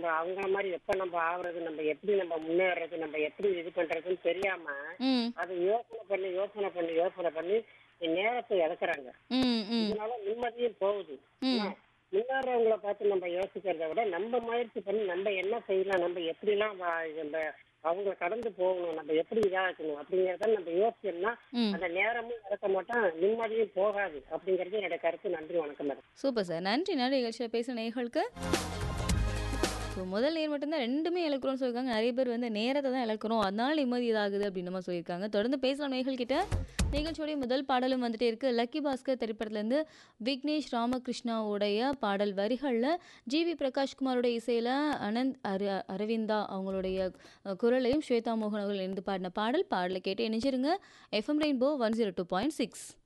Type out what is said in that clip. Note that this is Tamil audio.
அவங்க மாதிரி எப்ப நம்ம ஆகுறது நம்ம எப்படி நம்ம முன்னேறது நம்ம எப்படி இது பண்றதுன்னு தெரியாம ம் அதை யோசனை பண்ணி யோசனை பண்ணி யோசனை பண்ணி நேரத்தை இழக்கிறாங்க ம் ம் இதனால நிம்மதியும் போகுது ம் முன்னேறவங்கள பார்த்து நம்ம யோசிக்கிறத விட நம்ம முயற்சி பண்ணி நம்ம என்ன செய்யலாம் நம்ம எப்படிலாம் வா- நம்ம அவங்க கடந்து போகணும் நம்ம எப்படி இதாக்கணும் அப்படிங்கறத நம்ம யோசிச்சோம்னா ம் அந்த நேரமும் இறக்க மாட்டோம் நிம்மதியும் போகாது அப்படிங்கறது என்னோட கருத்து நன்றி வணக்கம் மேடம் சூப்பர் சார் நன்றி நன்றி நிகழ்ச்சியில் பேசுகிற நேயர்களுக்கு ஸோ முதல் நேர் மட்டும்தான் ரெண்டுமே இழக்கிறோம்னு சொல்லியிருக்காங்க நிறைய பேர் வந்து நேரத்தை தான் இழக்கிறோம் அதனால நிம்மதி இதாகுது அப்படின்னு நம்ம சொல்லியிருக்காங்க தொடர்ந்து பேசலாம் நேயர்கள் கிட்ட நிகழ்ச்சியோடைய முதல் பாடலும் வந்துட்டே இருக்கு லக்கி பாஸ்கர் திரைப்படத்துலேருந்து விக்னேஷ் ராமகிருஷ்ணாவுடைய பாடல் வரிகளில் ஜிவி பிரகாஷ்குமாரோட இசையில் அனந்த் அரு அரவிந்தா அவங்களுடைய அஹ், குரலையும் ஸ்வேதா மோகன் அவர்கள் இணைந்து பாடின பாடல் பாடலை கேட்டு இணைஞ்சிருங்க FM rainbow one zero two point six